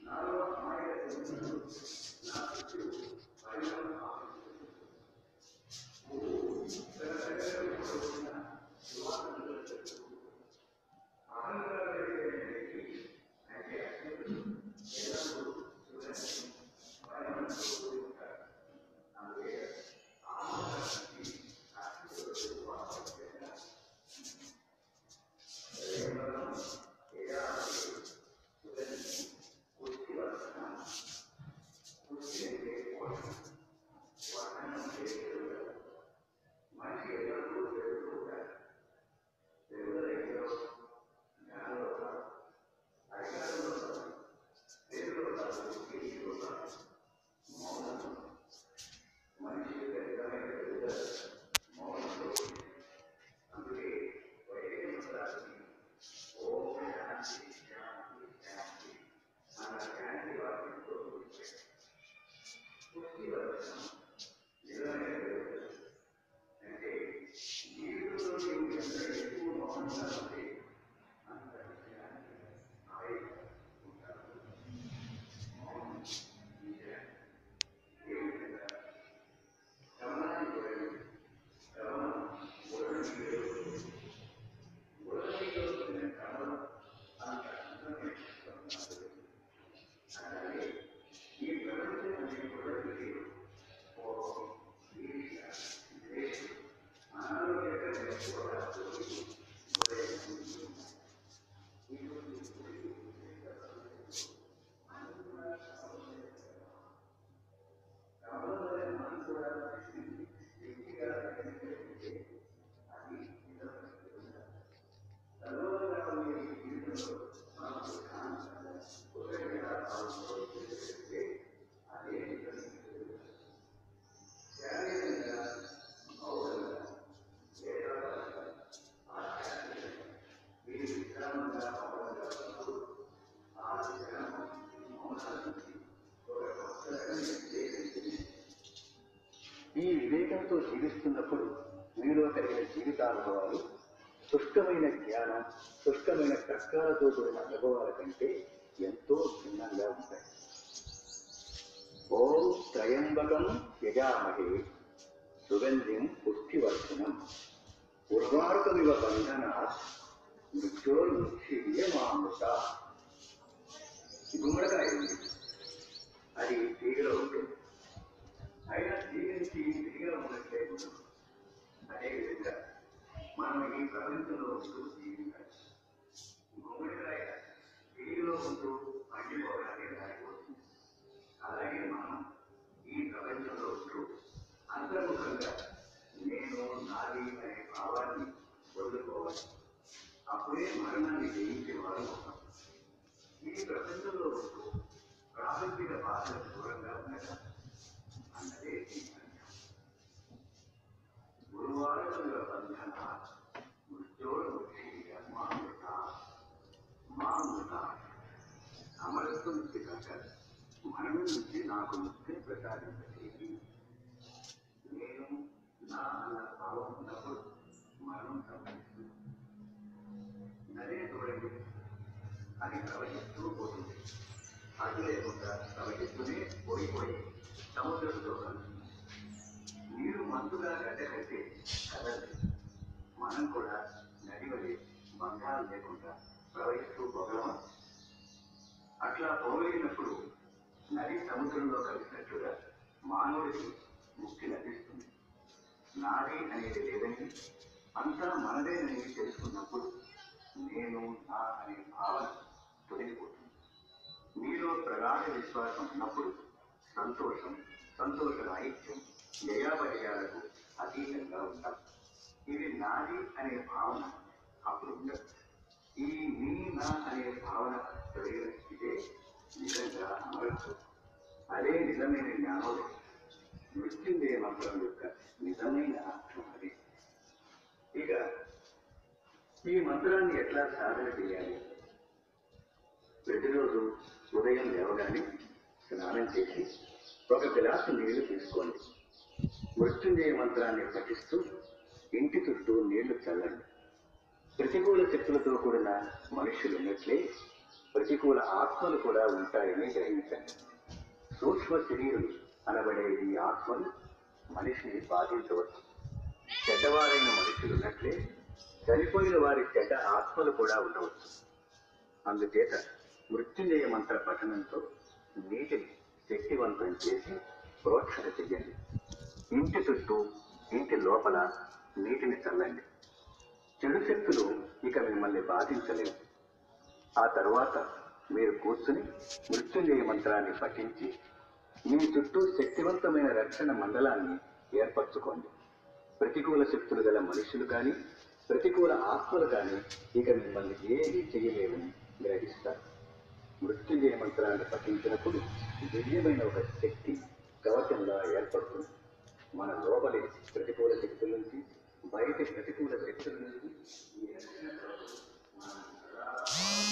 ఈ వివేకంతో జీవిస్తున్నప్పుడు మీలో కలిగిన జీవితానుభవాలు శుష్కమైన జ్ఞానం శుష్కమైన తర్కాలతో కూడిన అనుభవాల కంటే ఎంతో భిన్నంగా ఉంటాయి ఓం త్రయంబకం యజామహే సుగంధిం పుష్టివర్ధనం ఉర్వారుకమివ బంధన మృత్యోర్ముక్షియమామృత గుమ్మడికాయ ఉంది అది తీగలో ఉంటుంది అయినా జీవించి తీగలో ఉన్నట్లే ఉండదు అదేవిధంగా మనం ఈ ప్రపంచంలో ఉంటూ జీవించాలి గుమ్మడికాయ తీగలో ఉంటూ పండిపోవడానికి దారిపోతుంది అలాగే మనం ఈ ప్రపంచంలో ఉంటూ అంతర్ముఖంగా నేను నాది అనే భావాన్ని వదులుకోవాలి అప్పుడే మరణాన్ని జయించే వారు అవుతాం ఈ ప్రపంచంలో ఉంటూ ప్రాపంచిక బాధలకు దూరంగా ఉండగా అన్నదే జీవితం గురువారముల బంధన మృత్యోర్ముఖి మామృత మామృత అమరత్వం నుంచి కాక మరణం నుంచి నాకు ముక్తిని ప్రసాదించేది నేను నా అన్న భావం ఉన్నప్పుడు మరణం సంభవిస్తుంది నదే చూడండి అది ప్రవహిస్తూ పోతుంది అటు లేకుండా ప్రవహిస్తూనే పోయిపోయి సముద్రంతో కలుస్తుంది నీరు మందుగా గడ్డకట్టే కదలదు మనం కూడా నది వలె బంధాలు లేకుండా ప్రవహిస్తూ పోగలమా అట్లా పోగలిగినప్పుడు నది సముద్రంలో కలిసినట్లుగా మానవుడికి ముక్తి లభిస్తుంది నాది అనేది లేదని అంతా మనదేనని తెలుసుకున్నప్పుడు నేను నా అనే భావన తొలగిపోతుంది మీలో ప్రగాఢ విశ్వాసం ఉన్నప్పుడు సంతోషం సంతోష రాహిత్యం జయాపజయాలకు అతీతంగా ఉంటాం ఇది నాది అనే భావన అప్పుడు ఉండదు ఈ నీ నా అనే భావన తొలగిన స్థితే నిజంగా అమరత్వం అదే నిజమైన జ్ఞానోదయం మృత్యుంజయ మంత్రం యొక్క నిజమైన అర్థం అది ఇక ఈ మంత్రాన్ని ఎట్లా సాధన చేయాలి ప్రతిరోజు ఉదయం లేవగానే స్నానం చేసి ఒక గ్లాసు నీళ్లు తీసుకోండి మృత్యుంజయ మంత్రాన్ని పఠిస్తూ ఇంటి చుట్టూ నీళ్లు చల్లండి ప్రతికూల శక్తులతో కూడిన మనుషులు ఉన్నట్లే ప్రతికూల ఆత్మలు కూడా ఉంటాయని గ్రహించండి సూక్ష్మ శరీరులు అనబడే ఈ ఆత్మలు మనిషిని బాధించవచ్చు చెడ్డవారైన మనుషులు ఉన్నట్లే చనిపోయిన వారి చెడ్డ ఆత్మలు కూడా ఉండవచ్చు అందుచేత మృత్యుంజయ మంత్ర పఠనంతో నీటిని శక్తివంతం చేసి ప్రోక్షణ చెయ్యండి ఇంటి చుట్టూ ఇంటి లోపల నీటిని చల్లండి చెడు శక్తులు ఇక మిమ్మల్ని బాధించలేవు ఆ తరువాత మీరు కూర్చుని మృత్యుంజయ మంత్రాన్ని పఠించి మీ చుట్టూ శక్తివంతమైన రక్షణ మండలాన్ని ఏర్పరచుకోండి ప్రతికూల శక్తులు గల మనుషులు కానీ ప్రతికూల ఆత్మలు కానీ ఇక మిమ్మల్ని ఏమీ చేయలేవని గ్రహిస్తారు మృత్యుంజయ మంత్రాన్ని పఠించినప్పుడు దివ్యమైన ఒక శక్తి కవచంగా ఏర్పడుతుంది మన లోపలి ప్రతికూల శక్తుల నుంచి బయటి ప్రతికూల శక్తుల నుంచి ఈ రక్షణ కవచం మనం